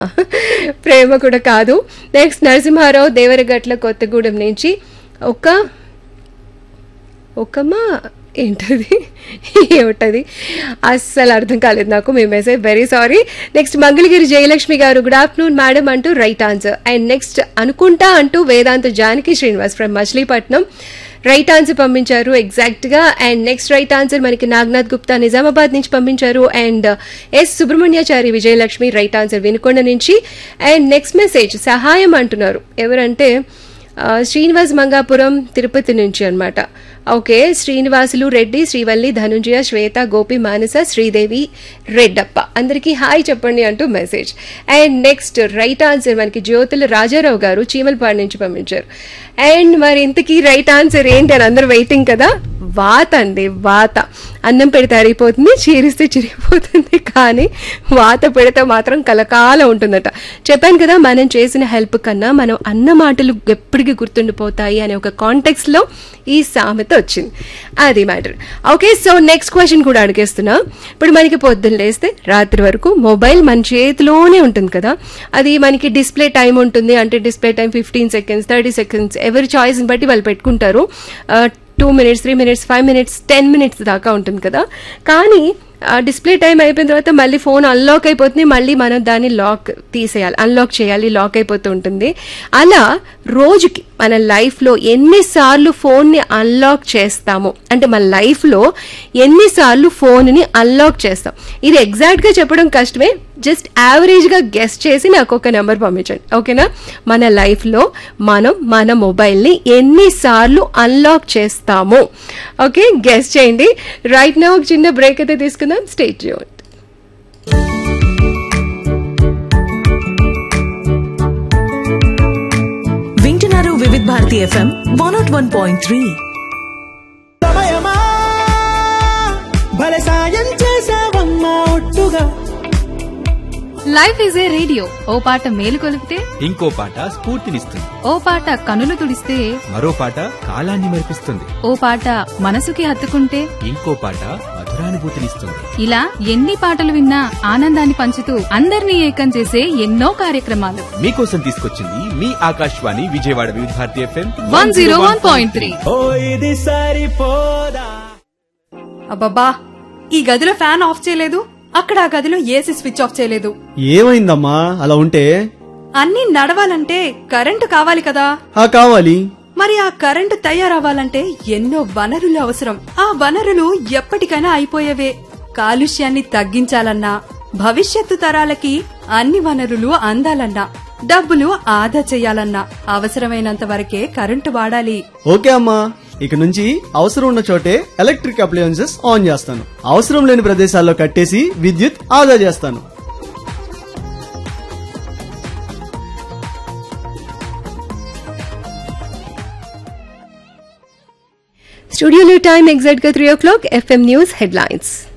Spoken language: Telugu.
ప్రేమ కూడా కాదు నెక్స్ట్ నరసింహారావు దేవరగట్ల కొత్తగూడెం నుంచి ఒక ఒకమా ఏంటది ఏమిటది అస్సలు అర్థం కాలేదు నాకు మీ message very sorry next Mangalagiri Jayalakshmi garu good afternoon madam అంటూ రైట్ ఆన్సర్ అండ్ నెక్స్ట్ అనుకుంటా అంటూ Vedanta Janaki Srinivas from Machilipatnam right answer పంపించారు ఎగ్జాక్ట్ గా అండ్ నెక్స్ట్ రైట్ ఆన్సర్ మనకి నాగనాథ్ గుప్తా నిజామాబాద్ నుంచి పంపించారు and S Subrahmanyachari Vijayalakshmi right answer Vinukonda నుంచి అండ్ నెక్స్ట్ మెసేజ్ సహాయం అంటున్నారు ఎవరంటే ఆ, శ్రీనివాస్ మంగాపురం తిరుపతి నుంచి అన్నమాట ఓకే శ్రీనివాసులు రెడ్డి శ్రీవల్లి ధనుంజయ శ్వేత గోపి మానస శ్రీదేవి రెడ్డప్ప అందరికీ హాయ్ చెప్పండి అంటూ message and next right answer మనకి జ్యోతుల రాజారావు గారు చీమలపాడు నుంచి పంపించారు అండ్ మరి ఇంతకీ రైట్ ఆన్సర్ ఏంటి అని అందరూ వెయిటింగ్ కదా వాత అండి వాత అన్నం పెడితే అరిగిపోతుంది చీరిస్తే చిరిగిపోతుంది కానీ వాత పెడితే మాత్రం కలకాలం ఉంటుందట చెప్పాను కదా మనం చేసిన హెల్ప్ కన్నా మనం అన్న మాటలు ఎప్పటికీ గుర్తుండిపోతాయి అనే ఒక కాంటెక్స్ లో ఈ సామెత వచ్చింది అది matter okay so next question కూడా అడిగేస్తున్నా ఇప్పుడు మనకి పొద్దున్న లేస్తే రాత్రి వరకు మొబైల్ మన చేతిలోనే ఉంటుంది కదా అది మనకి డిస్ప్లే టైం ఉంటుంది అంటే display time fifteen seconds thirty seconds ఎవరి చాయిస్ని బట్టి వాళ్ళు పెట్టుకుంటారు two minutes three minutes five minutes ten minutes దాకా ఉంటుంది కదా కానీ ఆ డిస్ప్లే టైం అయిపోయిన తర్వాత మళ్ళీ ఫోన్ అన్లాక్ అయిపోతుంది మళ్ళీ మనం దాన్ని లాక్ తీసేయాలి అన్లాక్ చేయాలి లాక్ అయిపోతూ ఉంటుంది అలా రోజుకి మన లైఫ్లో ఎన్నిసార్లు ఫోన్ని అన్లాక్ చేస్తాము అంటే మన లైఫ్లో ఎన్నిసార్లు ఫోన్ని అన్లాక్ చేస్తాం ఇది ఎగ్జాక్ట్గా చెప్పడం కష్టమే జస్ట్ యావరేజ్గా గెస్ట్ చేసి నాకు ఒక నెంబర్ పంపించండి ఓకేనా మన లైఫ్లో మనం మన మొబైల్ని ఎన్నిసార్లు అన్లాక్ చేస్తాము ఓకే గెస్ట్ చేయండి రైట్ నా ఒక చిన్న బ్రేక్ అయితే తీసుకుందాం స్టేట్ యూన్ వింటున్నారు Vividh Bharati FM one nought one point three సమయమా భలే సాయం చేసావమ్మా ఒట్టుగా లైఫ్ ఈజ్ ఏ రేడియో ఓ పాట మేలు కొలిపితే ఇంకో పాట స్ఫూర్తినిస్తుంది ఓ పాట కనులు తుడిస్తే మరో పాట కాలాన్ని మరిపిస్తుంది ఓ పాట మనసుకి హత్తుకుంటే ఇంకో పాట మధురానుభూతినిస్తుంది ఇలా ఎన్ని పాటలు విన్నా ఆనందాన్ని పంచుతూ అందరినీ ఏకం చేసే ఎన్నో కార్యక్రమాలు మీకోసం తీసుకొచ్చింది మీ Akashvani Vijayawada Vividh Bharati FM one zero one point three ఓ ఇది సరిపోదా అబ్బబ్బా ఈ గదిలో ఫ్యాన్ ఆఫ్ చేయలేదు అక్కడ ఆ గదిలో ఏసీ స్విచ్ ఆఫ్ చేయలేదు ఏమైందమ్మా అలా ఉంటే అన్నీ నడవాలంటే కరెంటు కావాలి కదా ఆ కావాలి మరి ఆ కరెంటు తయారవ్వాలంటే ఎన్నో వనరులు అవసరం ఆ వనరులు ఎప్పటికైనా అయిపోయేవే కాలుష్యాన్ని తగ్గించాలన్నా భవిష్యత్తు తరాలకి అన్ని వనరులు అందాలన్నా డబ్బులు ఆదా చేయాలన్నా అవసరమైనంత వరకే కరెంటు వాడాలి ఓకే అమ్మా ఇక నుంచి అవసరం ఉన్న చోటే ఎలక్ట్రిక్ అప్లయన్సెస్ ఆన్ చేస్తాను అవసరం లేని ప్రదేశాల్లో కట్టేసి విద్యుత్ ఆదా చేస్తాను స్టూడియోలో టైం ఎగ్జాక్ట్గా three o'clock FM news headlines